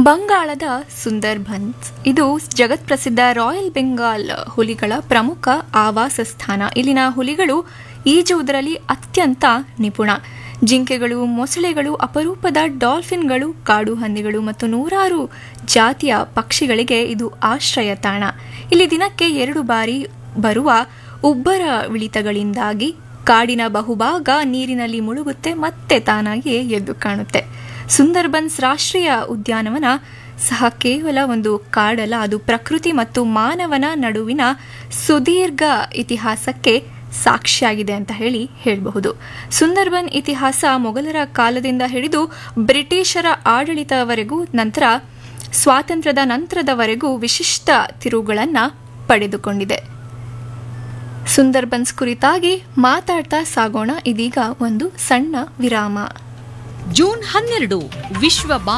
ಬಂಗಾಳದ ಸುಂದರ್ಬನ್ಸ್ ಇದು ಜಗತ್ಪ್ರಸಿದ್ಧ ರಾಯಲ್ ಬೆಂಗಾಲ್ ಹುಲಿಗಳ ಪ್ರಮುಖ ಆವಾಸ ಸ್ಥಾನ ಇಲ್ಲಿನ ಹುಲಿಗಳು ಈಜುವುದರಲ್ಲಿ ಅತ್ಯಂತ ನಿಪುಣ ಜಿಂಕೆಗಳು ಮೊಸಳೆಗಳು ಅಪರೂಪದ ಡಾಲ್ಫಿನ್ಗಳು ಕಾಡು ಹಂದಿಗಳು ಮತ್ತು ನೂರಾರು ಜಾತಿಯ ಪಕ್ಷಿಗಳಿಗೆ ಇದು ಆಶ್ರಯ ತಾಣ ಇಲ್ಲಿ ದಿನಕ್ಕೆ ಎರಡು ಬಾರಿ ಬರುವ ಉಬ್ಬರವಿಳಿತಗಳಿಂದಾಗಿ ಕಾಡಿನ ಬಹುಭಾಗ ನೀರಿನಲ್ಲಿ ಮುಳುಗುತ್ತೆ ಮತ್ತೆ ತಾನಾಗಿಯೇ ಎದ್ದು ಕಾಣುತ್ತೆ ಸುಂದರ್ಬನ್ಸ್ ರಾಷ್ಟ್ರೀಯ ಉದ್ಯಾನವನ ಸಹ ಕೇವಲ ಒಂದು ಕಾಡಲ್ಲ ಅದು ಪ್ರಕೃತಿ ಮತ್ತು ಮಾನವನ ನಡುವಿನ ಸುದೀರ್ಘ ಇತಿಹಾಸಕ್ಕೆ ಸಾಕ್ಷಿಯಾಗಿದೆ ಅಂತ ಹೇಳಿ ಹೇಳಬಹುದು ಸುಂದರ್ಬನ್ ಇತಿಹಾಸ ಮೊಘಲರ ಕಾಲದಿಂದ ಹಿಡಿದು ಬ್ರಿಟಿಷರ ಆಡಳಿತವರೆಗೂ ನಂತರ ಸ್ವಾತಂತ್ರ್ಯದ ನಂತರದವರೆಗೂ ವಿಶಿಷ್ಟ ತಿರುವುಗಳನ್ನು ಪಡೆದುಕೊಂಡಿದೆ ಸುಂದರ್ಬನ್ಸ್ ಕುರಿತಾಗಿ ಮಾತಾಡ್ತಾ ಸಾಗೋಣ ಇದೀಗ ಒಂದು ಸಣ್ಣ ವಿರಾಮ ಜೂನ್ ಹನ್ನೆರಡು ವಿಶ್ವ